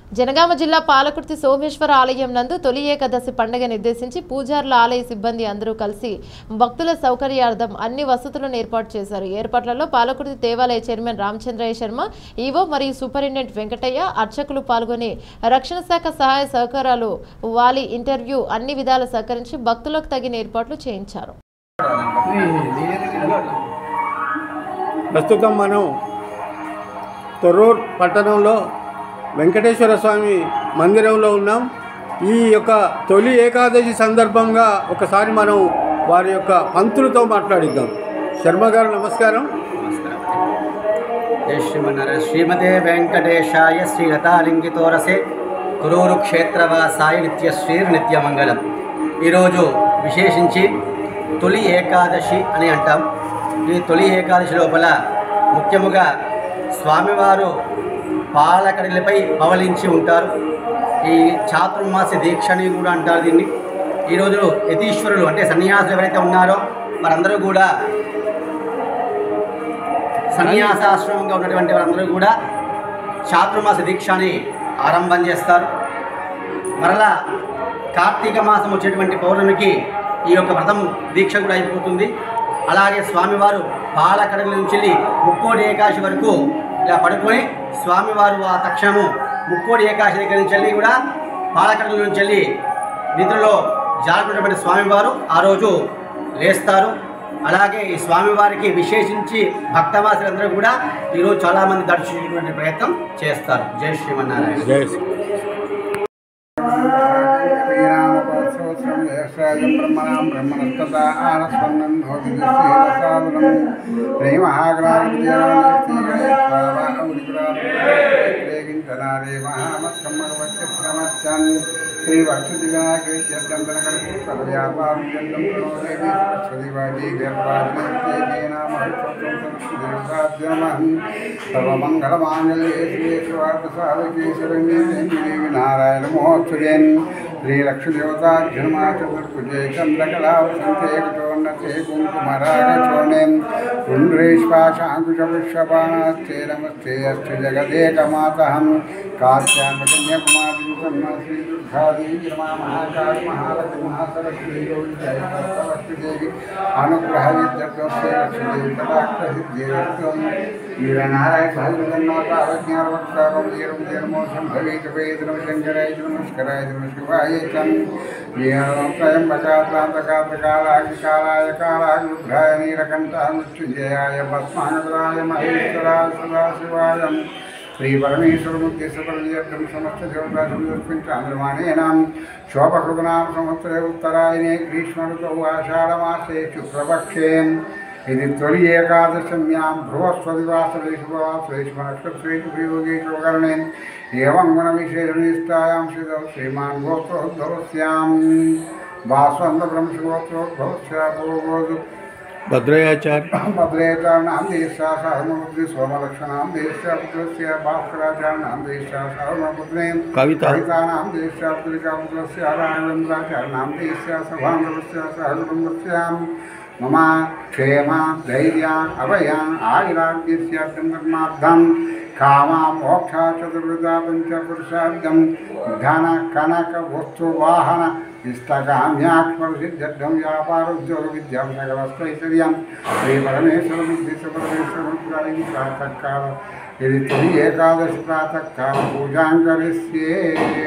జనగామ జిల్లా పాలకుర్తి సోమేశ్వర ఆలయం నందు తొలి ఏకాదశి పండుగ నిర్దేశించి పూజారుల ఆలయ సిబ్బంది అందరూ కలిసి భక్తుల సౌకర్యార్థం అన్ని వసతులను ఏర్పాటు చేశారు ఏర్పాట్లలో పాలకుర్తి దేవాలయ చైర్మన్ రామచంద్రయ్య శర్మ ఈవో మరియు సూపరింటెండెంట్ వెంకటయ్య అర్చకులు పాల్గొని రక్షణ శాఖ సహాయ సహకారాలు వాలి ఇంటర్వ్యూ అన్ని విధాల సహకరించి భక్తులకు తగిన ఏర్పాట్లు చేయించారు ప్రస్తుతం మనం తొర్రూర్ పట్టణంలో వెంకటేశ్వర స్వామి మందిరంలో ఉన్నాం ఈ యొక్క తొలి ఏకాదశి సందర్భంగా ఒకసారి మనం వారి యొక్క పంతులతో మాట్లాడిద్దాం శర్మ గారు నమస్కారం జై శ్రీమన్నారాయణ శ్రీమతే వెంకటేశాయ శ్రీలతాలింగితోరసే కురూరు క్షేత్రవాసాయ నిత్యశ్రీర్ నిత్యమంగళం ఈరోజు విశేషించి తొలి ఏకాదశి అని అంటాం ఈ తొలి ఏకాదశి లోపల ముఖ్యముగా స్వామివారు పాలకడిలపై పవలించి ఉంటారు ఈ చాతుర్మాస దీక్షని కూడా అంటారు దీన్ని ఈరోజు యతీశ్వరులు అంటే సన్యాసులు ఎవరైతే ఉన్నారో వారందరూ కూడా సన్యాసాశ్రమంగా ఉన్నటువంటి వారందరూ కూడా చాతుర్మాస దీక్షని ఆరంభం చేస్తారు మరలా కార్తీక మాసం వచ్చేటువంటి పౌర్ణమికి ఈ యొక్క వ్రతం దీక్ష కూడా అయిపోతుంది అలాగే స్వామివారు పాలకడల నుంచి వెళ్ళి ముక్కోటి ఏకాశి వరకు ఇలా పడుకొని స్వామివారు ఆ తక్షణము ముక్కోటి ఏకాశి దగ్గర నుంచి వెళ్ళి కూడా పాలకడల నుంచి వెళ్ళి నిద్రలో జారుకున్నటువంటి స్వామివారు ఆ రోజు లేస్తారు అలాగే ఈ స్వామివారికి విశేషించి భక్తవాసులందరూ కూడా ఈరోజు చాలామంది దర్శించేటువంటి ప్రయత్నం చేస్తారు జై శ్రీమన్నారాయణ జై శ్రీ బ్రహ్మణాం బ్రహ్మణస్తదా ఆనస్పన్నం భవతి శ్రీమహాగ్రామేగించనారే మహామత్కమ్మగవచ్చన్ శ్రీ వక్షదిగాకృత్యంతనకృత్యాపారుజంతం సరస్వతివాజీ గర్భాజనం సర్వమంగళమాంగళ్యే శ్రీశ్వార్థసాధకే శరణ్యే దేవి నారాయణ మహోత్సవేన్ శ్రీలక్ష్మీదేవతాభ్యర్మా చతుర్భుజే చంద్రకళావసంతే కటోన్నతే కుంకుమరాగచోణేం పుండ్రేష్పాశాంకుశపుష్పబాణాస్తే నమస్తే అస్తు జగదేకమాతహం కాశ్యాన్వకన్యాకుమారీం సన్న శ్రీ దుర్గాదేవి రమా మహాకాళి మహాలక్ష్మి మహాసరస్వతి దేవి అనుగ్రహ విద్యప్యోస్తే లక్ష్మీదేవి కటాక్షసిద్ధిరత్వం వీరనారాయణ సహజగన్నాథ అవజ్ఞానవక్తారం వీరం వీరమోసం భవేత వేదనం శంకరాయ నమస్కరాయ నమ శివాయ తం వీరం త్రయంబకాత్రాంతకాత్రకాలాగ్నికాలాయ కాలాగ్నిభ్రాయ నీలకంఠాయ మృత్యుంజయాయ భస్మానగరాయ మహేశ్వరాయ సదాశివాయ శ్రీ పరమేశ్వరముద్దేశపరమేర్థం సమస్త దేవతాసంస్కృతాంధ్రమాణేనాం శోభకృతనామ సంవత్సరే ఉత్తరాయణే గ్రీష్మఋతౌ ఆషాఢమాసే శుక్లపక్షే ఇది తొలి ఏకాదశమ్యాం భ్రువస్వదివాసరేషు వాసరేషు నక్షత్రేషు ప్రయోగేషు కరణే ఏవం గుణవిశేషనిష్టాయాం శ్రీధౌ శ్రీమాన్ గోత్రోద్భవస్యాం వాస్వంద బ్రహ్మశివోత్రోద్భవస్యా పూర్వోదు భద్రయాచార్య భద్రేతానాం దేశా సహమపుత్రి సోమలక్షణాం దేశా పుత్రస్య భాస్కరాచార్యాం దేశా సహమపుత్రే కవిత. కవితానాం దేశా పుత్రికా పుత్రస్య రాఘవేంద్రాచార్యాం దేశా సభాంగవస్య సహకుటుంబస్యాం మమ క్షేమ ధైర్య అభయ ఆయురాగ్యస్యార్థం ధర్మార్థం కామా మోక్ష చతుర్విధ పంచపురుషార్థం ధన కనక వస్తు వాహన ఇష్టకామ్యాక్ష్మసిద్ధం వ్యాపారోద్యోగ విద్యాం సకలస్తైశ్వర్యం శ్రీ పరమేశ్వర బుద్ధిశ పరమేశ్వర ప్రాతకాల ఇది తొలి ఏకాదశి ప్రాతకాల పూజాం కరిష్యే